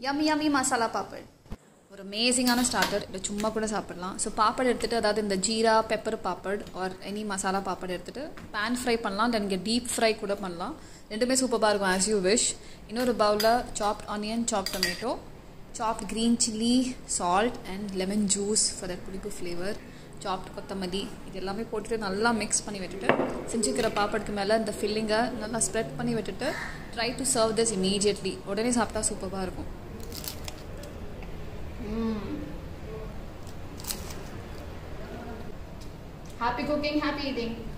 Yummy yummy masala papad ஒரு அமேசிங்கான starter இதை சும்மா கூட சாப்பிடலாம் ஸோ பாப்பட் எடுத்துகிட்டு அதாவது இந்த jeera pepper papad or any masala papad எடுத்துகிட்டு பேன் ஃப்ரை பண்ணலாம் தென் இங்கே டீப் ஃப்ரை கூட பண்ணலாம் ரெண்டுமே சூப்பராக இருக்கும் ஆஸ் யூ விஷ் இன்னொரு பவுலில் chopped onion chop tomato chopped green chilli salt and lemon juice for that புளிப்பு ஃப்ளேவர் சாப்ட் கொத்தமல்லி இது எல்லாமே போட்டுட்டு நல்லா மிக்ஸ் பண்ணி விட்டுட்டு செஞ்சுக்கிற பாப்படுக்கு மேலே இந்த ஃபில்லிங்கை நல்லா ஸ்ப்ரெட் பண்ணி விட்டுட்டு try to serve this immediately உடனே சாப்பிட்டா சூப்பராக இருக்கும் Happy cooking, happy eating.